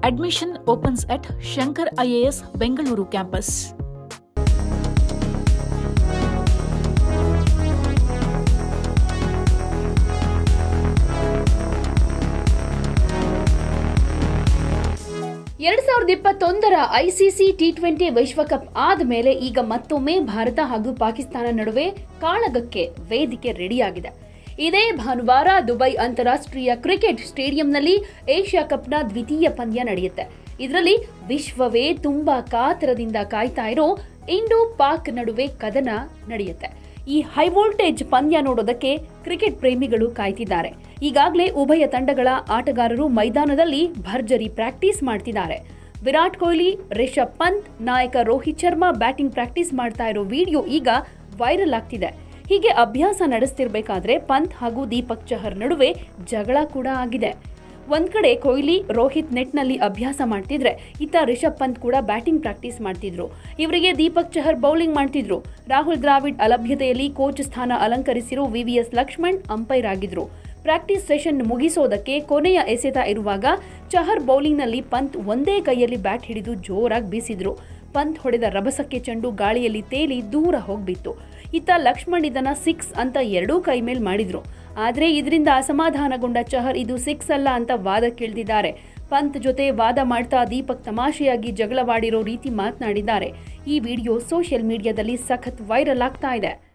Admission opens at Shankar IAS Bengaluru campus. ಎರಡ್ ಸಾವಿರದ ಇಪ್ಪತ್ತೊಂದರ ಐಸಿಸಿ ಟಿ ಟ್ವೆಂಟಿ ವಿಶ್ವಕಪ್ ಆದಮೇಲೆ ಈಗ ಮತ್ತೊಮ್ಮೆ ಭಾರತ ಹಾಗೂ ಪಾಕಿಸ್ತಾನ ನಡುವೆ ಕಾಳಗಕ್ಕೆ ವೇದಿಕೆ ರೆಡಿಯಾಗಿದೆ ಇದೇ ಭಾನುವಾರ ದುಬೈ ಅಂತಾರಾಷ್ಟ್ರೀಯ ಕ್ರಿಕೆಟ್ ಸ್ಟೇಡಿಯಂನಲ್ಲಿ ಏಷ್ಯಾ ಕಪ್ನ ದ್ವಿತೀಯ ಪಂದ್ಯ ನಡೆಯುತ್ತೆ ಇದರಲ್ಲಿ ವಿಶ್ವವೇ ತುಂಬಾ ಕಾತರದಿಂದ ಕಾಯ್ತಾ ಇರೋ ಇಂಡೋ ಪಾಕ್ ನಡುವೆ ಕದನ ನಡೆಯುತ್ತೆ ಈ ಹೈ ವೋಲ್ಟೇಜ್ ಪಂದ್ಯ ನೋಡೋದಕ್ಕೆ ಕ್ರಿಕೆಟ್ ಪ್ರೇಮಿಗಳು ಕಾಯ್ತಿದ್ದಾರೆ ಈಗಾಗಲೇ ಉಭಯ ತಂಡಗಳ ಆಟಗಾರರು ಮೈದಾನದಲ್ಲಿ ಭರ್ಜರಿ ಪ್ರಾಕ್ಟೀಸ್ ಮಾಡ್ತಿದ್ದಾರೆ ವಿರಾಟ್ ಕೊಹ್ಲಿ ರಿಷಬ್ ಪಂತ್ ನಾಯಕ ರೋಹಿತ್ ಶರ್ಮಾ ಬ್ಯಾಟಿಂಗ್ ಪ್ರಾಕ್ಟೀಸ್ ಮಾಡ್ತಾ ಇರೋ ವಿಡಿಯೋ ಈಗ ವೈರಲ್ ಆಗ್ತಿದೆ ಹೀಗೆ ಅಭ್ಯಾಸ ನಡೆಸ್ತಿರ್ಬೇಕಾದ್ರೆ ಪಂತ್ ಹಾಗೂ ದೀಪಕ್ ಚಹರ್ ನಡುವೆ ಜಗಳ ಕೂಡ ಆಗಿದೆ ಒಂದ್ ಕಡೆ ಕೊಹ್ಲಿ ರೋಹಿತ್ ನೆಟ್ನಲ್ಲಿ ಅಭ್ಯಾಸ ಮಾಡ್ತಿದ್ರೆ ಇತ್ತ ರಿಷಬ್ ಪಂತ್ ಕೂಡ ಬ್ಯಾಟಿಂಗ್ ಪ್ರಾಕ್ಟೀಸ್ ಮಾಡ್ತಿದ್ರು ಇವರಿಗೆ ದೀಪಕ್ ಚಹರ್ ಬೌಲಿಂಗ್ ಮಾಡ್ತಿದ್ರು ರಾಹುಲ್ ದ್ರಾವಿಡ್ ಅಲಭ್ಯತೆಯಲ್ಲಿ ಕೋಚ್ ಸ್ಥಾನ ಅಲಂಕರಿಸಿರೋ ವಿವಿಎಸ್ ಲಕ್ಷ್ಮಣ್ ಅಂಪೈರ್ ಆಗಿದ್ರು ಪ್ರಾಕ್ಟೀಸ್ ಸೆಷನ್ ಮುಗಿಸೋದಕ್ಕೆ ಕೊನೆಯ ಎಸೆತ ಇರುವಾಗ ಚಹರ್ ಬೌಲಿಂಗ್ನಲ್ಲಿ ಪಂತ್ ಒಂದೇ ಕೈಯಲ್ಲಿ ಬ್ಯಾಟ್ ಹಿಡಿದು ಜೋರಾಗಿ ಬೀಸಿದ್ರು ಪಂತ್ ಹೊಡೆದ ರಭಸಕ್ಕೆ ಚೆಂಡು ಗಾಳಿಯಲ್ಲಿ ತೇಲಿ ದೂರ ಹೋಗ್ಬಿತ್ತು ಇತ್ತ ಲಕ್ಷ್ಮಣ್ ಇದನ್ನ ಸಿಕ್ಸ್ ಅಂತ ಎರಡೂ ಕೈ ಮೇಲ್ ಮಾಡಿದ್ರು ಆದ್ರೆ ಇದರಿಂದ ಅಸಮಾಧಾನಗೊಂಡ ಚಹರ್ ಇದು ಸಿಕ್ಸ್ ಅಲ್ಲ ಅಂತ ವಾದ ಕೇಳ್ತಿದ್ದಾರೆ ಪಂತ್ ಜೊತೆ ವಾದ ಮಾಡ್ತಾ ದೀಪಕ್ ತಮಾಷೆಯಾಗಿ ಜಗಳವಾಡಿರೋ ರೀತಿ ಮಾತನಾಡಿದ್ದಾರೆ ಈ ವಿಡಿಯೋ ಸೋಷಿಯಲ್ ಮೀಡಿಯಾದಲ್ಲಿ ಸಖತ್ ವೈರಲ್ ಆಗ್ತಾ ಇದೆ